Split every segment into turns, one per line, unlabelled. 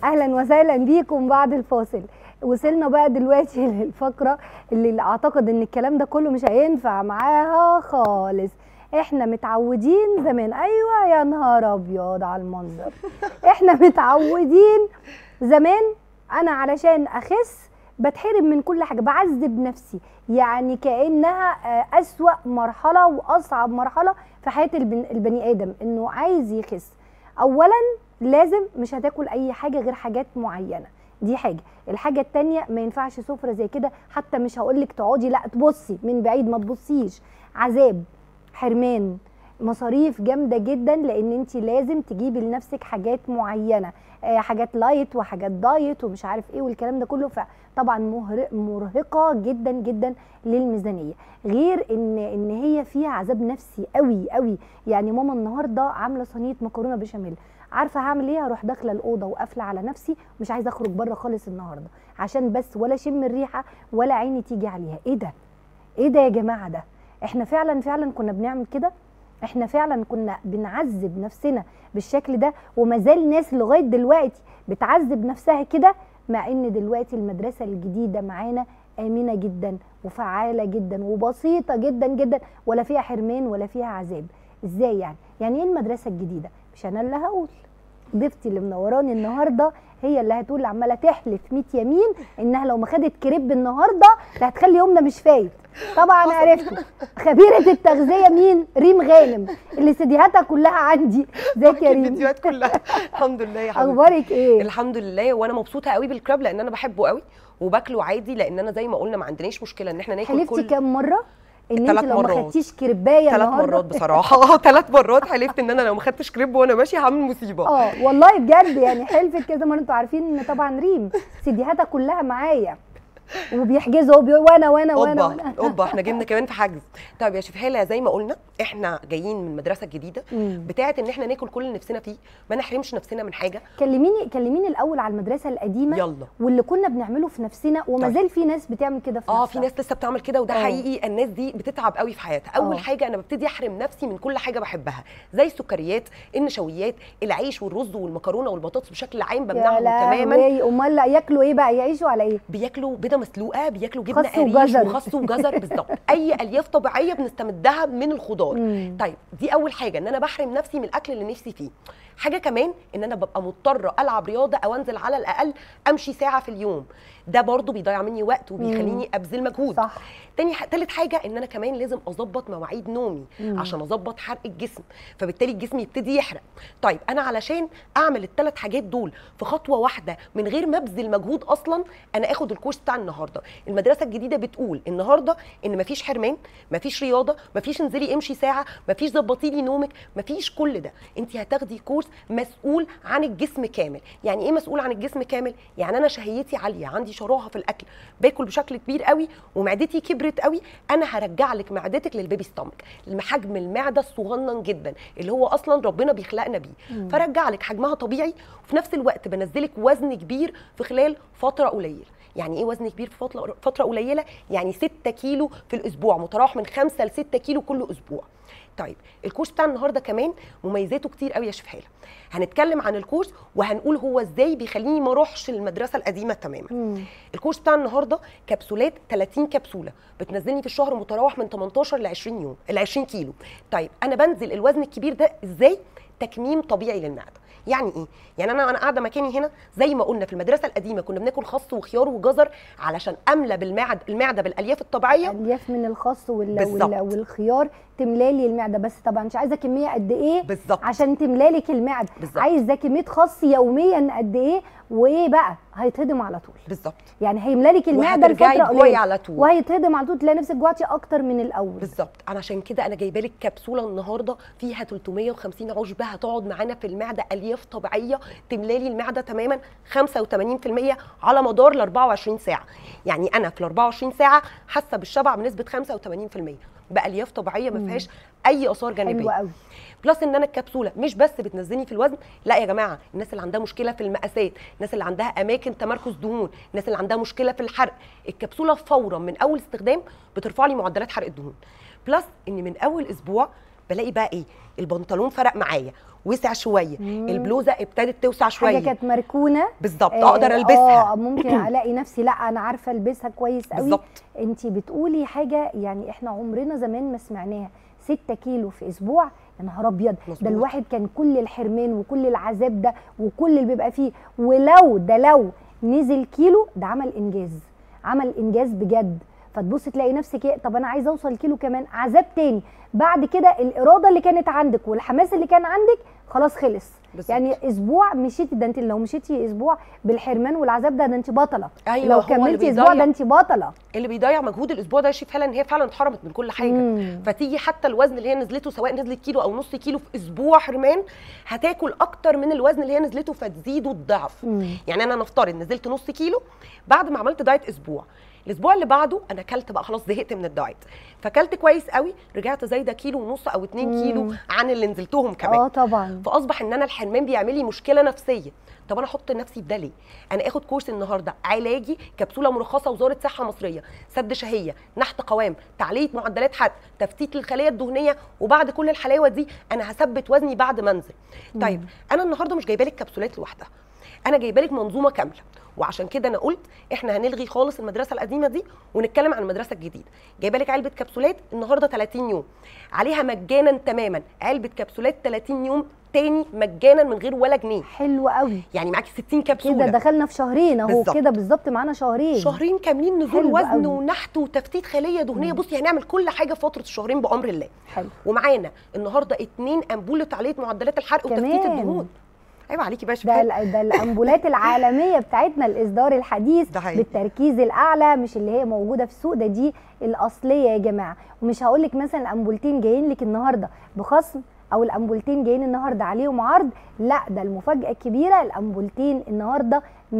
اهلا وسهلا بيكم بعد الفاصل وصلنا بقى دلوقتي للفقره اللي اعتقد ان الكلام ده كله مش هينفع معاها خالص احنا متعودين زمان ايوه يا نهار ابيض على المنظر احنا متعودين زمان انا علشان اخس بتحرم من كل حاجه بعذب نفسي يعني كانها آه، اسوا مرحله واصعب مرحله في حياه البن- البني ادم انه عايز يخس اولا لازم مش هتاكل اي حاجه غير حاجات معينه دي حاجه الحاجه التانية ما ينفعش سفره زي كده حتى مش هقولك تقعدي لا تبصي من بعيد ما تبصيش عذاب حرمان مصاريف جامده جدا لان انت لازم تجيبي لنفسك حاجات معينه آه، حاجات لايت وحاجات دايت ومش عارف ايه والكلام ده كله فطبعا مهر- مرهقه جدا جدا للميزانيه غير ان ان هي فيها عذاب نفسي قوي قوي يعني ماما النهارده عامله صينيه مكرونه بشاميل عارفه هعمل ايه هروح داخله الاوضه وقافله على نفسي مش عايزه اخرج بره خالص النهارده عشان بس ولا اشم الريحه ولا عيني تيجي عليها ايه ده ايه ده يا جماعه ده احنا فعلا فعلا كنا بنعمل كده احنا فعلا كنا بنعذب نفسنا بالشكل ده وما زال ناس لغايه دلوقتي بتعذب نفسها كده مع ان دلوقتي المدرسه الجديده معانا امنه جدا وفعاله جدا وبسيطه جدا جدا ولا فيها حرمان ولا فيها عذاب ازاي يعني يعني ايه المدرسه الجديده مش انا اللي هقول ضيفتي اللي منوراني النهارده هي اللي هتقول عماله تحلف 100 يمين انها لو ما خدت كريب النهارده ده هتخلي يومنا مش فايت طبعا عرفتوا خبيره التغذيه مين ريم غانم اللي سيديهاتها كلها عندي ازيك يا ريم
الفيديوهات كلها الحمد لله يا حبيبتي
اخبارك ايه
الحمد لله وانا مبسوطه قوي بالكراب لان انا بحبه قوي وباكله عادي لان انا زي ما قلنا ما عندناش مشكله ان احنا ناكل
حلفتي
كل
كام مره ان انت
تلات
لو ما
مرات.
خدتيش كريبايه
ثلاث
النهارده
مرات بصراحه ثلاث مرات حلفت ان انا لو ما خدتش كريب وانا ماشيه هعمل مصيبه
اه والله بجد يعني حلفت كده ما انتوا عارفين ان طبعا ريم سيديهاتها كلها معايا وبيحجزوا وبي... وانا وانا وانا,
اوبا
وأنا.
اوبا احنا جبنا كمان في حجز طيب يا شيف هاله زي ما قلنا احنا جايين من المدرسه الجديده
مم.
بتاعه ان احنا ناكل كل اللي نفسنا فيه ما نحرمش نفسنا من حاجه
كلميني كلميني الاول على المدرسه القديمه
يلا
واللي كنا بنعمله في نفسنا وما
طيب.
زال في ناس بتعمل كده في
اه
نفسها.
في ناس لسه بتعمل كده وده
آه.
حقيقي الناس دي بتتعب قوي في حياتها اول
آه.
حاجه انا ببتدي احرم نفسي من كل حاجه بحبها زي السكريات النشويات العيش والرز والمكرونه والبطاطس بشكل عام
يا
بمنعهم تماما
لهوي امال لا ياكلوا ايه بقى يعيشوا على ايه
بياكلوا بيضه مسلوقه بياكلوا جبنه
خس
قريش
وجزر.
وخس وجزر بالظبط اي الياف طبيعيه بنستمدها من الخضار
مم.
طيب دي اول حاجه ان انا بحرم نفسي من الاكل اللي نفسي فيه حاجه كمان ان انا ببقى مضطره العب رياضه او انزل على الاقل امشي ساعه في اليوم ده برضو بيضيع مني وقت وبيخليني ابذل مجهود
صح
تاني ح... تالت حاجه ان انا كمان لازم اظبط مواعيد نومي
مم.
عشان اظبط حرق الجسم فبالتالي الجسم يبتدي يحرق طيب انا علشان اعمل الثلاث حاجات دول في خطوه واحده من غير ما ابذل مجهود اصلا انا اخد الكورس بتاع النهارده المدرسه الجديده بتقول النهارده ان مفيش حرمان مفيش رياضه مفيش انزلي امشي ساعه مفيش ظبطي لي نومك مفيش كل ده انت هتاخدي كورس مسؤول عن الجسم كامل يعني ايه مسؤول عن الجسم كامل يعني انا شهيتي عاليه عندي شراهه في الاكل باكل بشكل كبير قوي ومعدتي كبرت قوي انا هرجع لك معدتك للبيبي ستامك حجم المعده الصغنن جدا اللي هو اصلا ربنا بيخلقنا بيه فرجع لك حجمها طبيعي وفي نفس الوقت بنزلك وزن كبير في خلال فتره قليله يعني ايه وزن كبير في فتره فتره قليله يعني 6 كيلو في الاسبوع متراوح من 5 ل 6 كيلو كل اسبوع طيب الكورس بتاع النهارده كمان مميزاته كتير قوي يا شيف هاله هنتكلم عن الكورس وهنقول هو ازاي بيخليني ما اروحش للمدرسه القديمه تماما
مم.
الكورس بتاع النهارده كبسولات 30 كبسوله بتنزلني في الشهر متراوح من 18 ل 20 يوم ل 20 كيلو طيب انا بنزل الوزن الكبير ده ازاي تكميم طبيعي للمعده يعني ايه يعني انا وانا قاعده مكاني هنا زي ما قلنا في المدرسه القديمه كنا بناكل خس وخيار وجزر علشان املى بالمعد المعده بالالياف الطبيعيه
الياف من الخس وال...
بالظبط.
وال... والخيار تملالي المعده بس طبعا مش عايزه كميه قد ايه
بالظبط
عشان تملالك المعده
بالظبط.
عايزه كميه خس يوميا قد ايه وايه بقى هيتهضم على طول
بالظبط
يعني هيملالك المعده
وهترجعي
لفتره
تجوعي
قليله
على طول
وهيتهضم على طول تلاقي نفسك جوعتي اكتر من الاول
بالظبط علشان كده انا جايبه لك كبسوله النهارده فيها 350 عشبه هتقعد معانا في المعده الياف طبيعيه تملالي المعده تماما 85% على مدار ال 24 ساعه يعني انا في ال 24 ساعه حاسه بالشبع بنسبه 85% بالياف طبيعيه ما
مم.
فيهاش اي اثار
حلو
جانبيه
قوي
بلس ان انا الكبسوله مش بس بتنزلني في الوزن لا يا جماعه الناس اللي عندها مشكله في المقاسات الناس اللي عندها اماكن تمركز دهون الناس اللي عندها مشكله في الحرق الكبسوله فورا من اول استخدام بترفع لي معدلات حرق الدهون بلس ان من اول اسبوع بلاقي بقى ايه البنطلون فرق معايا وسع شويه
مم.
البلوزه ابتدت توسع
حاجه
شويه
كانت مركونه
بالظبط
آه،
اقدر البسها
اه ممكن الاقي نفسي لا انا عارفه البسها كويس قوي
بالظبط
انت بتقولي حاجه يعني احنا عمرنا زمان ما سمعناها 6 كيلو في اسبوع يا نهار ابيض ده
مظبوط.
الواحد كان كل الحرمان وكل العذاب ده وكل اللي بيبقى فيه ولو ده لو نزل كيلو ده عمل انجاز عمل انجاز بجد فتبص تلاقي نفسك ايه طب انا عايزه اوصل كيلو كمان عذاب تاني بعد كده الاراده اللي كانت عندك والحماس اللي كان عندك خلاص خلص
بالظبط.
يعني اسبوع مشيتي ده انت لو مشيتي اسبوع بالحرمان والعذاب ده ده انت بطله
أيوة،
لو
هو اللي
كملتي اسبوع
بيضيع-
ده انت بطله
اللي بيضيع مجهود الاسبوع ده يا شيف فعلا ان هي فعلا اتحرمت من كل حاجه
مم.
فتيجي حتى الوزن اللي هي نزلته سواء نزلت كيلو او نص كيلو في اسبوع حرمان هتاكل اكتر من الوزن اللي هي نزلته فتزيده الضعف
مم.
يعني انا نفترض نزلت نص كيلو بعد ما عملت دايت اسبوع الاسبوع اللي بعده انا اكلت بقى خلاص زهقت من الدايت فاكلت كويس قوي رجعت زايده كيلو ونص او 2
مم.
كيلو عن اللي نزلتهم كمان
اه طبعا
فاصبح ان انا الحرمان بيعمل لي مشكله نفسيه طب انا احط نفسي في ده ليه انا اخد كورس النهارده علاجي كبسوله مرخصه وزاره صحه مصريه سد شهيه نحت قوام تعليه معدلات حرق تفتيت الخليه الدهنيه وبعد كل الحلاوه دي انا هثبت وزني بعد ما انزل طيب انا النهارده مش جايبه لك كبسولات لوحدها انا جايبه لك منظومه كامله وعشان كده انا قلت احنا هنلغي خالص المدرسه القديمه دي ونتكلم عن المدرسه الجديده جايبه لك علبه كبسولات النهارده 30 يوم عليها مجانا تماما علبه كبسولات 30 يوم تاني مجانا من غير ولا جنيه
حلو قوي
يعني معاكي 60
كده
كبسوله
دخلنا في شهرين اهو
بالظبط.
كده بالظبط معانا شهرين
شهرين كاملين نزول
حلو
وزن
قوي.
ونحت وتفتيت خليه دهنيه بصي هنعمل كل حاجه في فتره الشهرين بامر الله
حلو
ومعانا النهارده اتنين انبوله تعليه معدلات الحرق وتفتيت
كمان.
الدهون عيب عليكي بقى يا
ده
شيخ
ال- ده الامبولات العالميه بتاعتنا الاصدار الحديث
ده حقيقي.
بالتركيز الاعلى مش اللي هي موجوده في السوق ده دي الاصليه يا جماعه ومش هقول لك مثلا الامبولتين جايين لك النهارده بخصم او الامبولتين جايين النهارده عليهم عرض لا ده المفاجاه الكبيره الامبولتين النهارده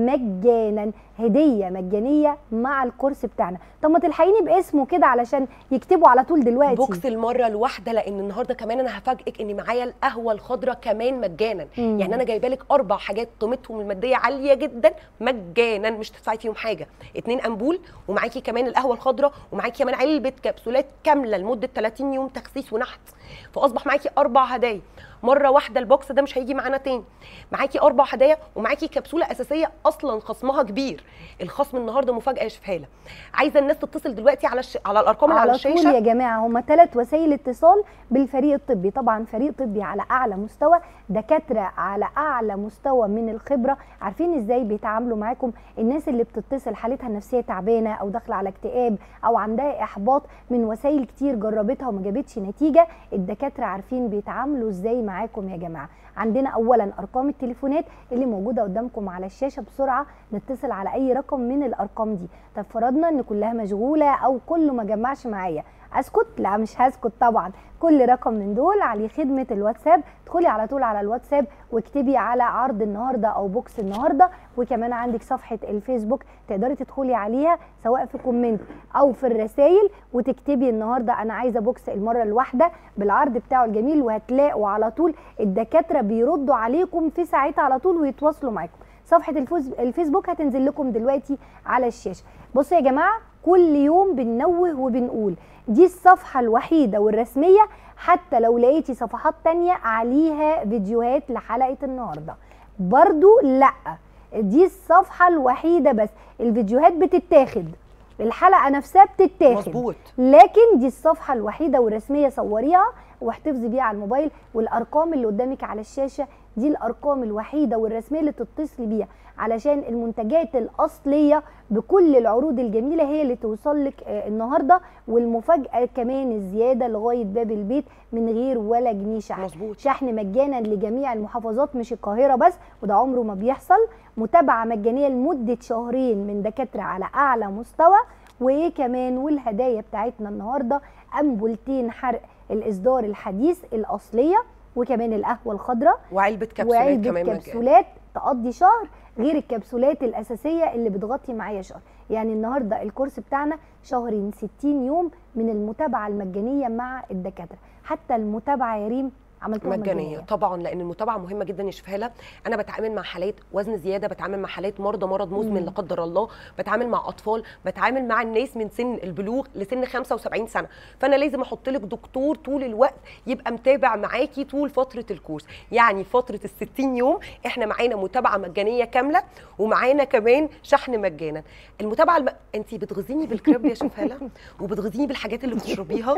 مجانا هديه مجانيه مع الكورس بتاعنا طب ما تلحقيني باسمه كده علشان يكتبوا على طول دلوقتي
بوكس المره الواحده لان النهارده كمان انا هفاجئك ان معايا القهوه الخضراء كمان مجانا
مم.
يعني انا جايبه لك اربع حاجات قيمتهم الماديه عاليه جدا مجانا مش تدفعي فيهم حاجه اتنين امبول ومعاكي كمان القهوه الخضراء ومعاكي كمان علبه كبسولات كامله لمده 30 يوم تخسيس ونحت فاصبح معاكي اربع هدايا مره واحده البوكس ده مش هيجي معانا تاني معاكي اربع هدايا ومعاكي كبسوله اساسيه اصلا خصمها كبير الخصم النهارده مفاجاه يا شفاله عايزه الناس تتصل دلوقتي على الش... على الارقام اللي على
على طول
الشاشه
يا جماعه هما ثلاث وسائل اتصال بالفريق الطبي طبعا فريق طبي على اعلى مستوى دكاتره على اعلى مستوى من الخبره عارفين ازاي بيتعاملوا معاكم الناس اللي بتتصل حالتها النفسيه تعبانه او داخله على اكتئاب او عندها احباط من وسائل كتير جربتها وما جابتش نتيجه الدكاتره عارفين بيتعاملوا ازاي معاكم يا جماعه عندنا اولا ارقام التليفونات اللي موجوده قدامكم على الشاشه بسرعه نتصل على اي رقم من الارقام دي طب فرضنا ان كلها مشغوله او كله ما جمعش معايا اسكت لا مش هسكت طبعا كل رقم من دول عليه خدمه الواتساب ادخلي على طول على الواتساب واكتبي على عرض النهارده او بوكس النهارده وكمان عندك صفحه الفيسبوك تقدري تدخلي عليها سواء في كومنت او في الرسائل وتكتبي النهارده انا عايزه بوكس المره الواحده بالعرض بتاعه الجميل وهتلاقوا على طول الدكاتره بيردوا عليكم في ساعتها على طول ويتواصلوا معاكم صفحه الفوز- الفيسبوك هتنزل لكم دلوقتي على الشاشه بصوا يا جماعه كل يوم بننوه وبنقول دي الصفحه الوحيده والرسميه حتى لو لقيتي صفحات تانية عليها فيديوهات لحلقه النهارده برضو لا دي الصفحه الوحيده بس الفيديوهات بتتاخد الحلقه نفسها بتتاخد
مظبوط
لكن دي الصفحه الوحيده والرسميه صوريها واحتفظي بيها على الموبايل والارقام اللي قدامك على الشاشه دي الارقام الوحيده والرسميه اللي تتصلي بيها علشان المنتجات الاصليه بكل العروض الجميله هي اللي توصل لك آه، النهارده والمفاجاه كمان الزياده لغايه باب البيت من غير ولا جنيه شحن
مظبوط
شحن مجانا لجميع المحافظات مش القاهره بس وده عمره ما بيحصل متابعه مجانيه لمده شهرين من دكاتره على اعلى مستوى وايه كمان والهدايا بتاعتنا النهارده انبولتين حرق الاصدار الحديث الاصليه وكمان القهوه الخضراء
وعلبه كبسولات
وعلبه
كمان مجانا
كبسولات تقضي شهر غير الكبسولات الاساسيه اللي بتغطي معايا شهر يعني النهارده الكورس بتاعنا شهرين 60 يوم من المتابعه المجانيه مع الدكاتره حتى المتابعه يا ريم عملتوها
مجانيه
مجانيه
طبعا لان المتابعه مهمه جدا يا شفاله انا بتعامل مع حالات وزن زياده بتعامل مع حالات مرضى مرض مزمن
مم.
لا قدر الله بتعامل مع اطفال بتعامل مع الناس من سن البلوغ لسن 75 سنه فانا لازم احط لك دكتور طول الوقت يبقى متابع معاكي طول فتره الكورس يعني فتره ال 60 يوم احنا معانا متابعه مجانيه كامله ومعانا كمان شحن مجانا المتابعه الم... انت بتغذيني بالكريب يا شفاله وبتغذيني بالحاجات اللي بتشربيها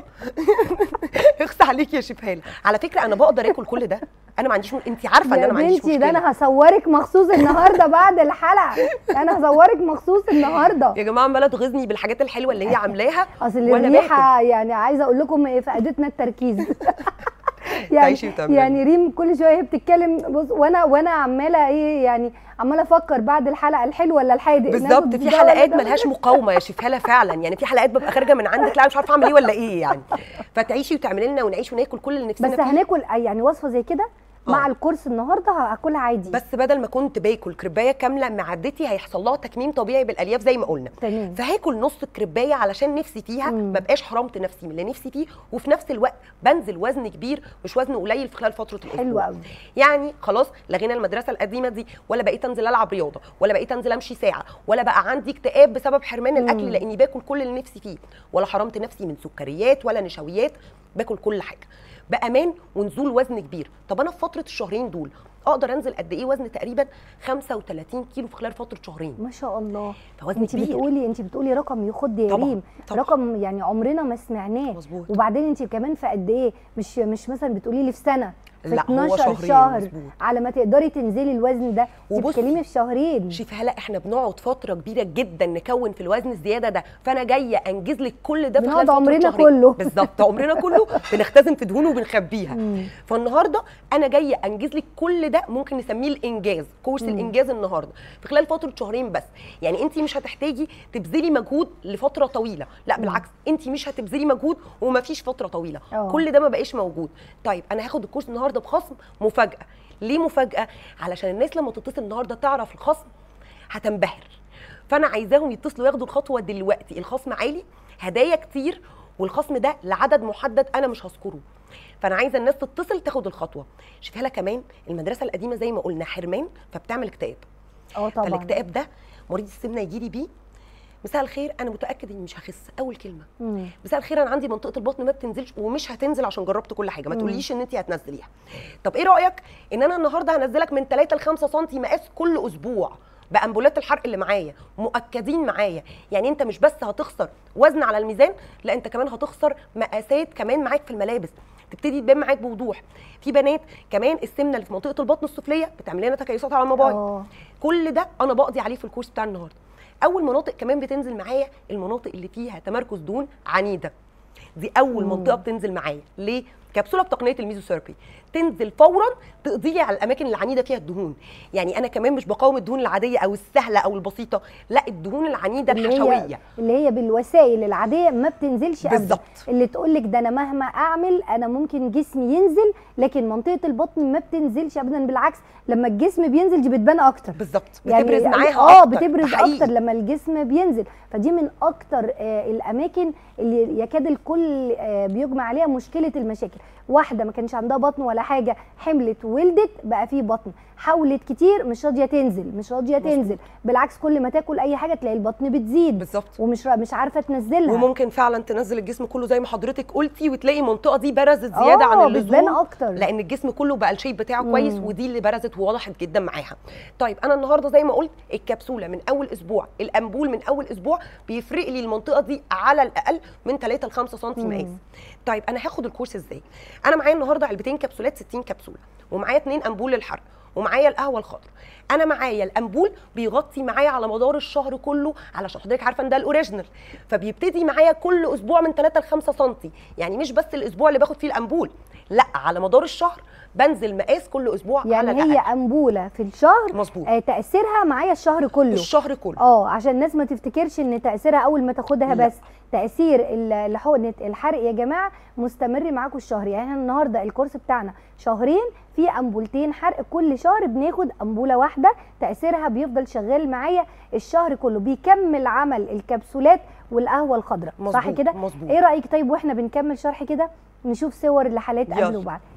اخس عليك يا شفاله على فكره انا بقدر اكل كل ده انا ما عنديش م... انت عارفه ان
يا
انا ما عنديش
بنتي ده
مشكله
انا هصورك مخصوص النهارده بعد الحلقه انا هصورك مخصوص النهارده
يا جماعه عماله تغيظني بالحاجات الحلوه اللي هي عاملاها
اصل
وأنا
الريحه يعني عايزه اقول لكم فقدتنا التركيز يعني
تعيشي وتعملي.
يعني ريم كل شويه هي بتتكلم بص وانا وانا عماله ايه يعني عماله افكر بعد الحلقه الحلو ولا الحادق
بالظبط
ناخد
في
ده ولا
حلقات
ده؟
ملهاش مقاومه يا شفاله فعلا يعني في حلقات ببقى خارجه من عندك لا مش عارفه اعمل ايه ولا ايه يعني فتعيشي وتعملي لنا ونعيش وناكل كل اللي نفسنا
بس
فيه
هناكل يعني وصفه زي كده مع
آه.
الكورس النهارده هاكلها عادي
بس بدل ما كنت باكل كريبايه كامله معدتي هيحصل لها تكميم طبيعي بالالياف زي ما قلنا
تمام
فهاكل نص الكريبايه علشان نفسي فيها
مم.
ما بقاش حرمت نفسي من اللي نفسي فيه وفي نفس الوقت بنزل وزن كبير مش وزن قليل في خلال فتره الاسبوع
حلو قوي
يعني خلاص لغينا المدرسه القديمه دي ولا بقيت انزل العب رياضه ولا بقيت انزل امشي ساعه ولا بقى عندي اكتئاب بسبب حرمان الاكل
مم.
لاني باكل كل اللي نفسي فيه ولا حرمت نفسي من سكريات ولا نشويات باكل كل حاجه بامان ونزول وزن كبير طب انا في فتره الشهرين دول اقدر انزل قد ايه وزن تقريبا 35 كيلو في خلال فتره شهرين
ما شاء الله
فوزن
انت
كبير
بتقولي انت بتقولي رقم يخض يا
طبعاً،
ريم
طبعاً.
رقم يعني عمرنا ما سمعناه
مظبوط
وبعدين انت كمان في قد ايه مش مش مثلا بتقولي لي في سنه في
لا هو
12
شهرين
شهر
مظبوط.
على ما تقدري تنزلي الوزن ده انت
وبصي،
بتتكلمي في شهرين
شوفي هلا احنا بنقعد فتره كبيره جدا نكون في الوزن الزياده ده فانا جايه انجز لك كل ده في
بنقعد
خلال فترة
عمرنا
شهرين.
كله.
بالظبط عمرنا كله بنختزن في دهون وبنخبيها
مم.
فالنهارده انا جايه انجز لك كل ده ممكن نسميه الانجاز كورس
مم.
الانجاز النهارده في خلال فتره شهرين بس يعني انت مش هتحتاجي تبذلي مجهود لفتره طويله لا
مم.
بالعكس انت مش هتبذلي مجهود ومفيش فتره طويله
اه.
كل ده ما بقاش موجود طيب انا هاخد الكورس النهارده بخصم مفاجاه ليه مفاجاه علشان الناس لما تتصل النهارده تعرف الخصم هتنبهر فانا عايزاهم يتصلوا ياخدوا الخطوه دلوقتي الخصم عالي هدايا كتير والخصم ده لعدد محدد انا مش هذكره فانا عايزه الناس تتصل تاخد الخطوه شوفها لها كمان المدرسه القديمه زي ما قلنا حرمان فبتعمل اكتئاب
اه طبعا
فالاكتئاب ده مريض السمنه يجي لي بيه مساء الخير انا متاكد اني مش هخس اول كلمه
مم.
مساء الخير انا عندي منطقه البطن ما بتنزلش ومش هتنزل عشان جربت كل حاجه ما
مم.
تقوليش ان انت هتنزليها طب ايه رايك ان انا النهارده هنزلك من 3 ل 5 سم مقاس كل اسبوع بامبولات الحرق اللي معايا مؤكدين معايا يعني انت مش بس هتخسر وزن على الميزان لا انت كمان هتخسر مقاسات كمان معاك في الملابس تبتدي تبان معاك بوضوح في بنات كمان السمنه اللي في منطقه البطن السفليه بتعمل لنا تكيسات على الموبايل
اه
كل ده انا بقضي عليه في الكورس بتاع النهارده اول مناطق كمان بتنزل معايا المناطق اللي فيها تمركز دهون عنيده دي اول
مم.
منطقه بتنزل معايا ليه كبسوله بتقنيه الميزوثيرابي تنزل فورا تقضي لي على الاماكن العنيده فيها الدهون يعني انا كمان مش بقاوم الدهون العاديه او السهله او البسيطه لا الدهون العنيده
اللي هي
الحشويه
اللي هي بالوسائل العاديه ما بتنزلش ابدا
بالظبط
اللي تقول لك ده انا مهما اعمل انا ممكن جسمي ينزل لكن منطقه البطن ما بتنزلش ابدا بالعكس لما الجسم بينزل دي بتبان اكتر
بالظبط
يعني
بتبرز معاها
اه
أكتر.
بتبرز
حقيقي.
اكتر لما الجسم بينزل فدي من اكتر آه الاماكن اللي يكاد الكل آه بيجمع عليها مشكله المشاكل واحده ما كانش عندها بطن ولا حاجه حملت وولدت بقى في بطن حاولت كتير مش راضيه تنزل مش راضيه
مظبوط.
تنزل بالعكس كل ما تاكل اي حاجه تلاقي البطن بتزيد
بالظبط
ومش را- مش عارفه تنزلها
وممكن فعلا تنزل الجسم كله زي ما حضرتك قلتي وتلاقي المنطقه دي برزت زياده
آه،
عن
بتبان
اللزوم
اكتر
لان الجسم كله بقى الشيب بتاعه
مم.
كويس ودي اللي برزت ووضحت جدا معاها طيب انا النهارده زي ما قلت الكبسوله من اول اسبوع الامبول من اول اسبوع بيفرق لي المنطقه دي على الاقل من 3 ل 5 سم
مم.
مقاس طيب انا هاخد الكورس ازاي انا معايا النهارده علبتين كبسولات 60 كبسوله ومعايا اتنين امبول للحرق ومعايا القهوه الخضراء انا معايا الامبول بيغطي معايا على مدار الشهر كله علشان حضرتك عارفه ان ده الاوريجينال فبيبتدي معايا كل اسبوع من 3 ل 5 سم يعني مش بس الاسبوع اللي باخد فيه الامبول لا على مدار الشهر بنزل مقاس كل اسبوع على
يعني
الأقل.
هي انبوله في الشهر
مظبوط
آه تاثيرها معايا الشهر كله
الشهر كله
اه عشان الناس ما تفتكرش ان تاثيرها اول ما تاخدها
لا.
بس تاثير ال- لحقنه الحرق يا جماعه مستمر معاكم الشهر يعني احنا النهارده الكورس بتاعنا شهرين في امبولتين حرق كل شهر بناخد امبوله واحده تاثيرها بيفضل شغال معايا الشهر كله بيكمل عمل الكبسولات والقهوه الخضراء صح
مظبوط،
كده
مظبوط
ايه رايك طيب واحنا بنكمل شرح كده نشوف صور لحالات قبل
يلا.
وبعد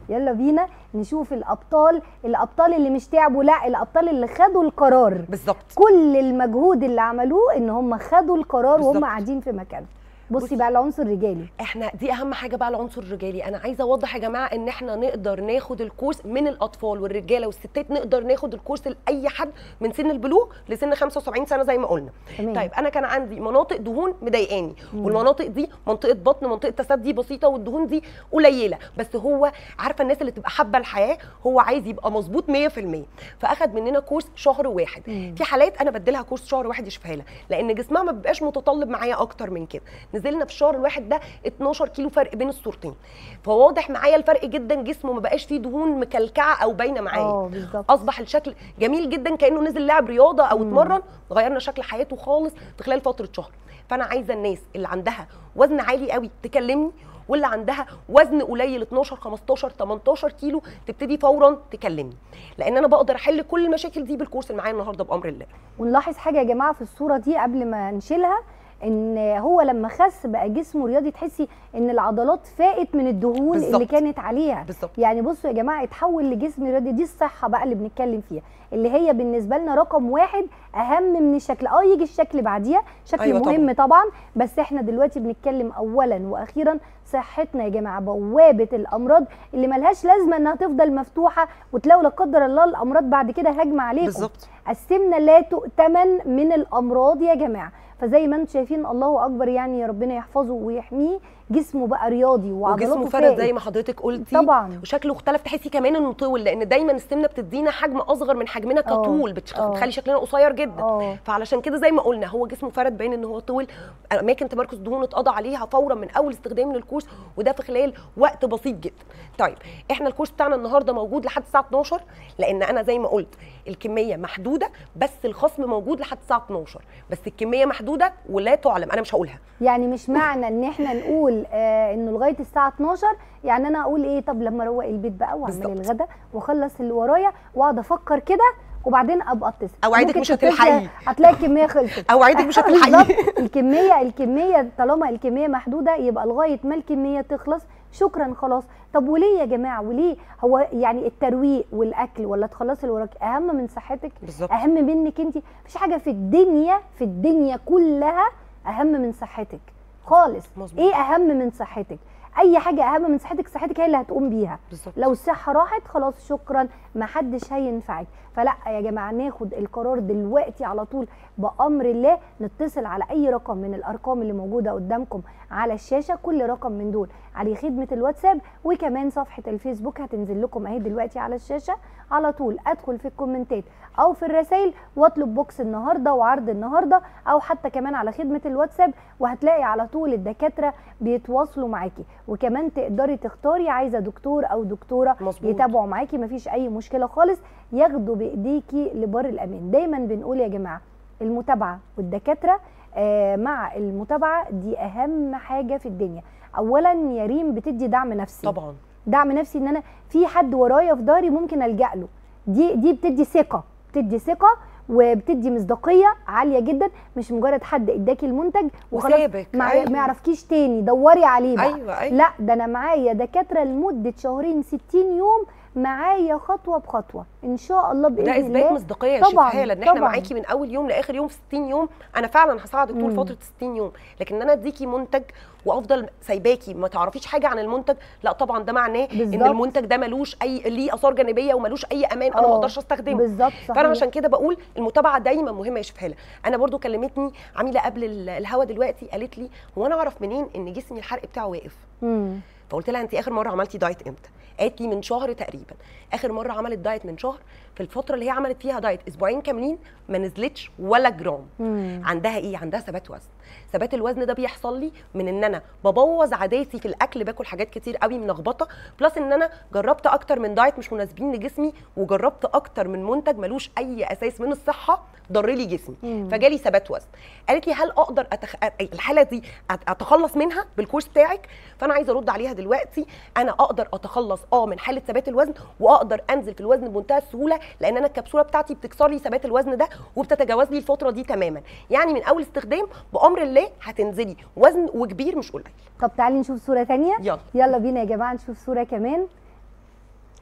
يلا بينا نشوف الابطال الابطال اللي مش تعبوا لا الابطال اللي خدوا القرار
بالظبط
كل المجهود اللي عملوه ان هم خدوا القرار وهم
بالظبط.
قاعدين في مكانهم بصي
بصي.
بقى العنصر الرجالي
احنا دي اهم حاجه بقى العنصر الرجالي انا عايزه اوضح يا جماعه ان احنا نقدر ناخد الكورس من الاطفال والرجاله والستات نقدر ناخد الكورس لاي حد من سن البلوغ لسن 75 سنه زي ما قلنا
تمام.
طيب انا كان عندي مناطق دهون مضايقاني والمناطق دي منطقه بطن منطقه تسدي بسيطه والدهون دي قليله بس هو عارفه الناس اللي تبقى حابه الحياه هو عايز يبقى مظبوط 100% فاخد مننا كورس شهر واحد
مم.
في حالات انا بديلها كورس شهر واحد يشوفها لها لان جسمها ما بيبقاش متطلب معايا اكتر من كده نزلنا في الشهر الواحد ده 12 كيلو فرق بين الصورتين فواضح معايا الفرق جدا جسمه ما بقاش فيه دهون مكلكعه او باينه معايا
اه بالظبط
اصبح الشكل جميل جدا كانه نزل لعب رياضه او
مم.
اتمرن غيرنا شكل حياته خالص في خلال فتره شهر فانا عايزه الناس اللي عندها وزن عالي قوي تكلمني واللي عندها وزن قليل 12 15 18 كيلو تبتدي فورا تكلمني لان انا بقدر احل كل المشاكل دي بالكورس اللي معايا النهارده بامر الله
ونلاحظ حاجه يا جماعه في الصوره دي قبل ما نشيلها ان هو لما خس بقى جسمه رياضي تحسي ان العضلات فاقت من الدهون اللي
بالظبط.
كانت عليها
بالظبط
يعني بصوا يا جماعه اتحول لجسم رياضي دي الصحه بقى اللي بنتكلم فيها اللي هي بالنسبه لنا رقم واحد اهم من الشكل اه يجي الشكل بعديها شكل
أيوة
أيوة مهم طبعا بس احنا دلوقتي بنتكلم اولا واخيرا صحتنا يا جماعه بوابه الامراض اللي ملهاش لازمه انها تفضل مفتوحه وتلاقوا لا قدر الله الامراض بعد كده هجمه عليكم
بالظبط
السمنه لا تؤتمن من الامراض يا جماعه فزي ما انتم شايفين الله اكبر يعني ربنا يحفظه ويحميه جسمه بقى رياضي وعضلاته
وجسمه فرد
فائت.
زي ما حضرتك قلتي
طبعا
وشكله اختلف تحسي كمان انه طول لان دايما السمنه بتدينا حجم اصغر من حجمنا
اه.
كطول بتخ-
اه.
بتخلي شكلنا قصير جدا
اه
فعلشان كده زي ما قلنا هو جسمه فرد باين ان هو طول اماكن تمركز الدهون اتقضى عليها فورا من اول استخدام للكورس وده في خلال وقت بسيط جدا طيب احنا الكورس بتاعنا النهارده موجود لحد الساعه 12 لان انا زي ما قلت الكميه محدوده بس الخصم موجود لحد الساعه 12 بس الكميه محدوده ولا تعلم انا مش هقولها
يعني مش معنى ان احنا نقول آه انه لغايه الساعه 12 يعني انا اقول ايه طب لما اروق البيت بقى واعمل
بالظبط.
الغدا واخلص اللي ورايا واقعد افكر كده وبعدين ابقى اتصل
أوعدك
ممكن
مش
تتصل
هتلحقي.
هتلاقي الكميه خلصت
اوعدك مش هتلحقي
بالظبط. الكميه الكميه طالما الكميه محدوده يبقى لغايه ما الكميه تخلص شكرا خلاص طب وليه يا جماعه وليه هو يعني الترويق والاكل ولا تخلصي اللي وراك اهم من صحتك
بالظبط
اهم منك انت مفيش حاجه في الدنيا في الدنيا كلها اهم من صحتك خالص
مظبوط.
ايه اهم من صحتك اي حاجه اهم من صحتك صحتك هي اللي هتقوم بيها
بالظبط
لو الصحه راحت خلاص شكرا ما حدش هينفعك فلا يا جماعه ناخد القرار دلوقتي على طول بامر الله نتصل على اي رقم من الارقام اللي موجوده قدامكم على الشاشه كل رقم من دول عليه خدمه الواتساب وكمان صفحه الفيسبوك هتنزل لكم اهي دلوقتي على الشاشه على طول ادخل في الكومنتات او في الرسائل واطلب بوكس النهارده وعرض النهارده او حتى كمان على خدمه الواتساب وهتلاقي على طول الدكاتره بيتواصلوا معاكي وكمان تقدري تختاري عايزه دكتور او دكتوره
مظبوط.
يتابعوا معاكي مفيش اي مشكله خالص ياخدوا بايديكي لبر الامان دايما بنقول يا جماعه المتابعه والدكاتره آه مع المتابعه دي اهم حاجه في الدنيا اولا يا ريم بتدي دعم نفسي
طبعا
دعم نفسي ان انا في حد ورايا في ظهري ممكن الجا له دي دي بتدي ثقه بتدي ثقه وبتدي مصداقيه عاليه جدا مش مجرد حد اداكي المنتج وخلاص
وسابك
ما,
أيوة.
ما يعرفكيش تاني دوري عليه بقى
ايوه ايوه
لا ده انا معايا دكاتره لمده شهرين 60 يوم معايا خطوه بخطوه ان شاء الله باذن
ده اثبات
الله
مصداقيه يا
طبعاً،
شيف هاله ان احنا
طبعاً.
معاكي من اول يوم لاخر يوم في 60 يوم انا فعلا هساعدك طول
مم.
فتره 60 يوم لكن ان انا اديكي منتج وافضل سايباكي ما تعرفيش حاجه عن المنتج لا طبعا ده معناه ان
بالظبط.
المنتج ده ملوش اي ليه اثار جانبيه وملوش اي امان انا ما
آه،
اقدرش استخدمه
بالظبط
فانا
صحيح.
عشان كده بقول المتابعه دايما مهمه يا شيف هاله انا برضو كلمتني عميله قبل ال- الهوا دلوقتي قالت لي هو انا اعرف منين ان جسمي الحرق بتاعه واقف
مم.
فقلت لها انت اخر مره عملتي دايت امتى قالت لي من شهر تقريبا اخر مره عملت دايت من شهر في الفتره اللي هي عملت فيها دايت اسبوعين كاملين ما نزلتش ولا جرام
مم.
عندها ايه عندها ثبات وزن ثبات الوزن ده بيحصل لي من ان انا ببوظ عاداتي في الاكل باكل حاجات كتير قوي ملخبطه بلس ان انا جربت اكتر من دايت مش مناسبين لجسمي وجربت اكتر من منتج ملوش اي اساس من الصحه ضر لي جسمي
مم.
فجالي ثبات وزن قالت لي هل اقدر أتخ... الحاله دي أت- اتخلص منها بالكورس بتاعك فانا عايزه ارد عليها دلوقتي انا اقدر اتخلص اه من حاله ثبات الوزن واقدر انزل في الوزن بمنتهى السهوله لان انا الكبسوله بتاعتي بتكسر لي ثبات الوزن ده وبتتجاوز لي الفتره دي تماما يعني من اول استخدام بامر الله هتنزلي وزن وكبير مش قليل
طب تعالي نشوف صوره تانية
يلا
يلا بينا يا جماعه نشوف صوره كمان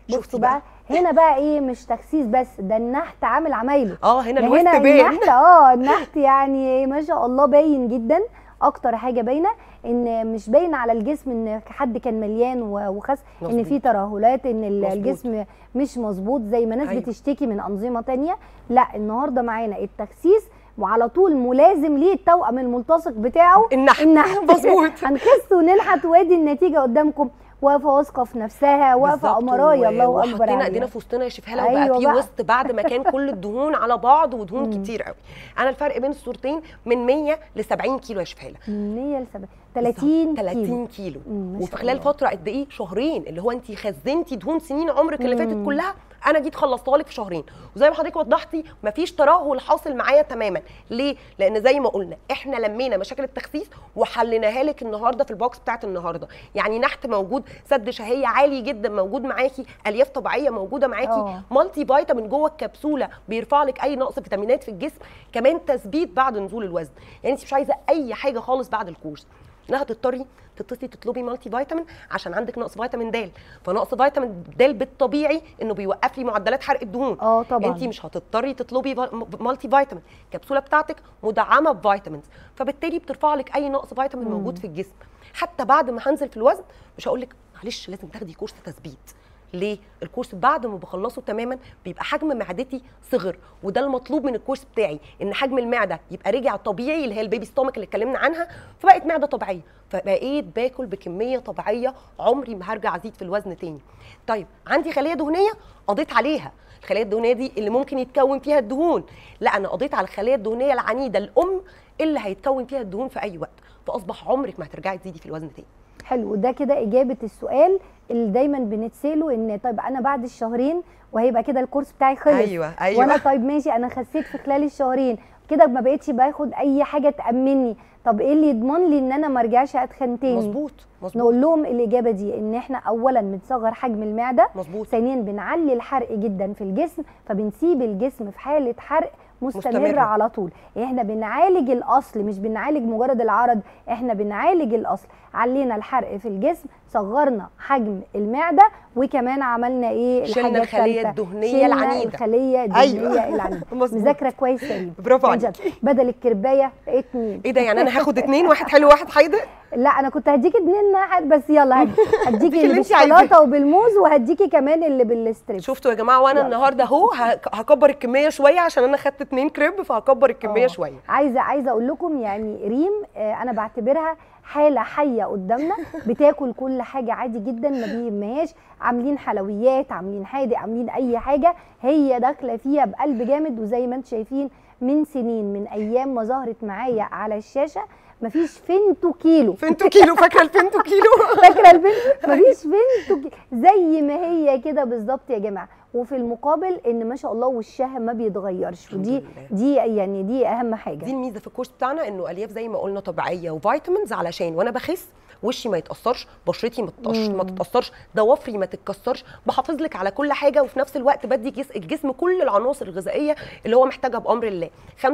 شفتي
بصوا بقى هنا بقى ايه مش تخسيس بس ده النحت عامل عمايله
اه هنا
ده
الوسط
هنا
باين
النحت اه النحت يعني ما شاء الله باين جدا اكتر حاجه باينه ان مش باين على الجسم ان حد كان مليان و- وخس ان
مظبوط.
في ترهلات ان ال-
مظبوط.
الجسم مش مظبوط زي ما ناس
أيوة.
بتشتكي من انظمه تانية لا النهارده معانا التخسيس وعلى طول ملازم ليه التوأم الملتصق بتاعه
النحت
النحت
مظبوط
هنخس وننحت وادي النتيجه قدامكم واقفه واثقه في نفسها واقفه
بالظبط،
امرايه
و-
الله اكبر
وحطينا
عليها
ايدينا في وسطنا يا شيف هلا وبقى
أيوة
في
بقى.
وسط بعد ما كان كل الدهون على بعض ودهون
مم.
كتير قوي انا الفرق بين الصورتين من 100 ل 70 كيلو يا شيف هلا
من 100 ل 70 30
بالظبط،
كيلو
30 كيلو
مم، ما
وفي
شاء
خلال
الله.
فتره قد ايه شهرين اللي هو انت خزنتي دهون سنين عمرك اللي فاتت
مم.
كلها انا جيت خلصتها لك في شهرين وزي ما حضرتك وضحتي مفيش ترهل حاصل معايا تماما ليه لان زي ما قلنا احنا لمينا مشاكل التخسيس وحليناها لك النهارده في البوكس بتاعت النهارده يعني نحت موجود سد شهيه عالي جدا موجود معاكي الياف طبيعيه موجوده معاكي
آه.
مالتي فيتامين جوه الكبسوله بيرفع لك اي نقص فيتامينات في الجسم كمان تثبيت بعد نزول الوزن يعني انت مش عايزه اي حاجه خالص بعد الكورس لا هتضطري تتصلي تطلبي مالتي فيتامين عشان عندك نقص فيتامين د فنقص فيتامين د بالطبيعي انه بيوقف لي معدلات حرق الدهون
اه طبعا
انت مش هتضطري تطلبي فا- م- مالتي فيتامين الكبسوله بتاعتك مدعمه بفيتامينز فبالتالي بترفع لك اي نقص فيتامين
مم.
موجود في الجسم حتى بعد ما هنزل في الوزن مش هقول لك معلش لازم تاخدي كورس تثبيت ليه الكورس بعد ما بخلصه تماما بيبقى حجم معدتي صغر وده المطلوب من الكورس بتاعي ان حجم المعده يبقى رجع طبيعي اللي هي البيبي ستومك اللي اتكلمنا عنها فبقت معده طبيعيه فبقيت باكل بكميه طبيعيه عمري ما هرجع ازيد في الوزن تاني طيب عندي خليه دهنيه قضيت عليها الخلايا الدهنيه دي اللي ممكن يتكون فيها الدهون لا انا قضيت على الخلايا الدهنيه العنيده الام اللي هيتكون فيها الدهون في اي وقت فاصبح عمرك ما هترجعي تزيدي في الوزن تاني
حلو ده كده اجابه السؤال اللي دايما بنتساله ان طيب انا بعد الشهرين وهيبقى كده الكورس بتاعي خلص
ايوه ايوه
وانا طيب ماشي انا خسيت في خلال الشهرين كده ما بقتش باخد اي حاجه تامني طب ايه اللي يضمن لي ان انا ما ارجعش اتخن تاني
مظبوط مظبوط
نقول لهم الاجابه دي ان احنا اولا بنصغر حجم المعده
مظبوط
ثانيا بنعلي الحرق جدا في الجسم فبنسيب الجسم في حاله حرق مستمرة,
مستمرة.
على طول احنا بنعالج الاصل مش بنعالج مجرد العرض احنا بنعالج الاصل علينا الحرق في الجسم صغرنا حجم المعده وكمان عملنا ايه
شلنا
الحاجة
الخلية
التالتة.
الدهنية
شلنا
العنيدة.
الخليه الدهنيه
أيوة.
العنيده
مظبوط.
مذاكره كويس يا ريم
برافو
من
عليك
جد. بدل الكربايه اتنين
ايه ده يعني انا هاخد اتنين واحد حلو واحد حيدق
لا انا كنت هديكي اتنين واحد بس يلا هد- هديكي
اللي
اللي
انت عايزاه.
بالشوكولاته وبالموز وهديكي كمان اللي بالستريب
شفتوا يا جماعه وانا
يلا.
النهارده اهو هك- هكبر الكميه شويه عشان انا خدت اتنين كريب فهكبر الكميه
آه.
شويه
عايزه عايزه اقول لكم يعني ريم آه، انا بعتبرها حاله حيه قدامنا بتاكل كل حاجه عادي جدا ما بيهمهاش عاملين حلويات عاملين حادق عاملين اي حاجه هي داخله فيها بقلب جامد وزي ما انتم شايفين من سنين من ايام ما ظهرت معايا على الشاشه مفيش فينتو كيلو
فينتو كيلو فاكره الفينتو كيلو
فاكره البنت مفيش بنت ك- زي ما هي كده بالظبط يا جماعه وفي المقابل ان ما شاء الله وشها ما بيتغيرش
الحمد
ودي
لله.
دي يعني دي اهم حاجه
دي الميزه في الكورس بتاعنا انه الياف زي ما قلنا طبيعيه وفيتامينز علشان وانا بخس وشي ما يتاثرش بشرتي ما تتقش ما
مم.
تتاثرش ضوافري ما تتكسرش بحافظ لك على كل حاجه وفي نفس الوقت بدي جس الجسم كل العناصر الغذائيه اللي هو محتاجها بامر الله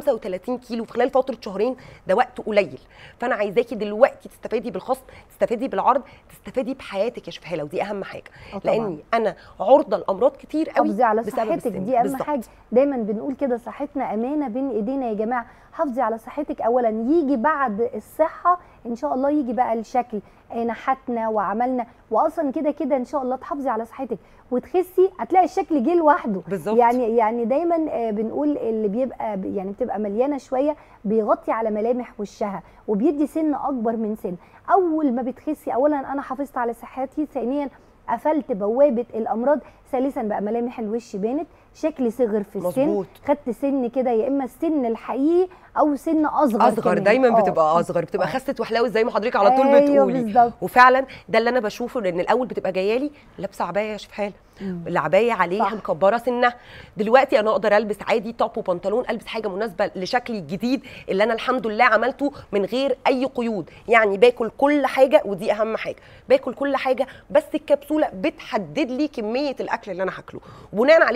35 كيلو في خلال فتره شهرين ده وقت قليل فانا عايزاكي دلوقتي تستفادي بالخصم تستفادي بالعرض تستفادي بحياتك يا شفهاله ودي اهم حاجه
آه طبعاً.
لاني انا عرضه لامراض كتير قوي
حافظي على
بسبب
صحتك
السن.
دي اهم
بالظبط.
حاجه دايما بنقول كده صحتنا امانه بين ايدينا يا جماعه حافظي على صحتك اولا يجي بعد الصحه ان شاء الله يجي بقى الشكل آه، نحتنا وعملنا واصلا كده كده ان شاء الله تحافظي على صحتك وتخسي هتلاقي الشكل جه لوحده
بالظبط.
يعني يعني دايما آه، بنقول اللي بيبقى ب- يعني بتبقى مليانه شويه بيغطي على ملامح وشها وبيدي سن اكبر من سن اول ما بتخسي اولا انا حافظت على صحتي ثانيا قفلت بوابه الامراض ثالثا بقى ملامح الوش بانت شكلي صغر في السن
مظبوط.
خدت سن كده يا اما السن الحقيقي او سن اصغر
اصغر
كمان.
دايما
آه.
بتبقى اصغر بتبقى
آه.
خست وحلاوه زي ما حضرتك على طول
أيوة
بتقولي
بالظبط.
وفعلا ده اللي انا بشوفه لان الاول بتبقى جايه لي لابسه عبايه يا شفحال العبايه عليها
صح.
مكبره سنها دلوقتي انا اقدر البس عادي توب وبنطلون البس حاجه مناسبه لشكلي الجديد اللي انا الحمد لله عملته من غير اي قيود يعني باكل كل حاجه ودي اهم حاجه باكل كل حاجه بس الكبسوله بتحدد لي كميه الاكل اللي انا هاكله بناء عليه انت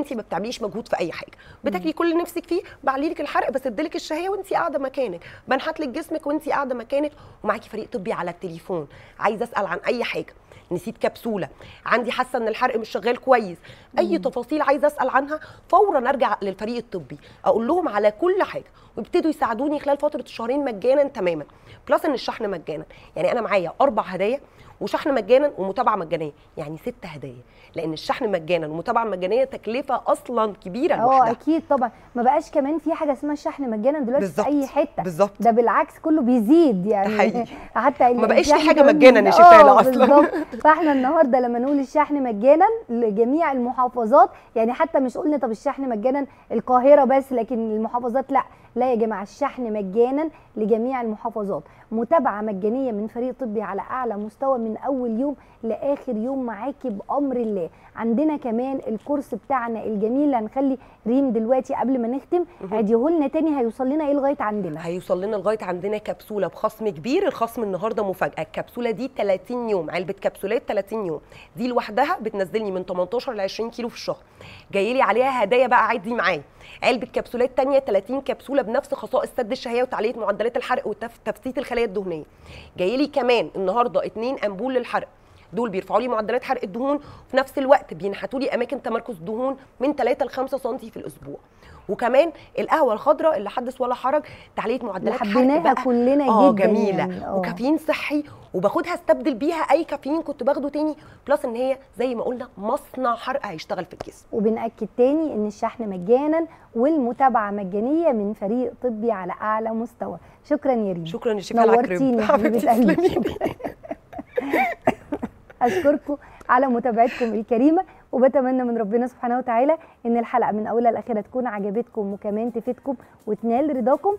انت ما بتعمليش مجهود في اي حاجه بتاكلي كل اللي نفسك فيه بعلي لك الحرق بسد لك الشهيه وانت قاعده مكانك بنحت لك جسمك وانت قاعده مكانك ومعاكي فريق طبي على التليفون عايزه اسال عن اي حاجه نسيت كبسوله عندي حاسه ان الحرق مش شغال كويس اي تفاصيل عايزه اسال عنها فورا ارجع للفريق الطبي اقول لهم على كل حاجه ويبتدوا يساعدوني خلال فتره الشهرين مجانا تماما بلس ان الشحن مجانا يعني انا معايا اربع هدايا وشحن مجانا ومتابعه مجانيه يعني ست هدايا لان الشحن مجانا والمتابعه المجانيه تكلفه اصلا كبيره
اه
لوحدها
اكيد طبعا ما بقاش كمان في حاجه اسمها الشحن مجانا دلوقتي
بالظبط.
في اي حته
بالظبط
ده بالعكس كله بيزيد يعني
حقيقي.
حتى
ما بقاش في
الشحن
حاجة
كمان
مجانا يا
بيزيد.
شفالة
آه،
أصلاً.
بالظبط فاحنا النهارده لما نقول الشحن مجانا لجميع المحافظات يعني حتى مش قلنا طب الشحن مجانا القاهره بس لكن المحافظات لا لا يا جماعه الشحن مجانا لجميع المحافظات متابعه مجانيه من فريق طبي على اعلى مستوى من اول يوم لاخر يوم معاكي بامر الله عندنا كمان الكورس بتاعنا الجميل اللي هنخلي ريم دلوقتي قبل ما نختم عديهولنا تاني هيوصل لنا ايه لغايه عندنا
هيوصل لنا لغايه عندنا كبسوله بخصم كبير الخصم النهارده مفاجاه الكبسوله دي 30 يوم علبه كبسولات 30 يوم دي لوحدها بتنزلني من 18 ل 20 كيلو في الشهر جاي لي عليها هدايا بقى عادي معايا علبه كبسولات تانية 30 كبسوله بنفس خصائص سد الشهيه وتعليه معدلات الحرق وتفتيت الخلايا الدهنيه جاي لي كمان النهارده اتنين انبول للحرق دول بيرفعوا لي معدلات حرق الدهون وفي نفس الوقت بينحتوا لي اماكن تمركز دهون من 3 ل 5 سم في الاسبوع وكمان القهوه الخضراء اللي حدث ولا حرج تعليه معدلات حرق
حبيناها
بقى
كلنا
اه
جدا
جميله
يعني، آه.
وكافيين صحي وباخدها استبدل بيها اي كافيين كنت باخده تاني بلس ان هي زي ما قلنا مصنع حرق هيشتغل في الجسم
وبنأكد تاني ان الشحن مجانا والمتابعه مجانيه من فريق طبي على اعلى مستوى شكرا يا ريم
شكرا يا شيخ على الكريم
نورتيني يا حبيبه قلبي
تسلمي.
اشكركم على متابعتكم الكريمه وبتمنى من ربنا سبحانه وتعالى ان الحلقه من اولها لاخرها تكون عجبتكم وكمان تفيدكم وتنال رضاكم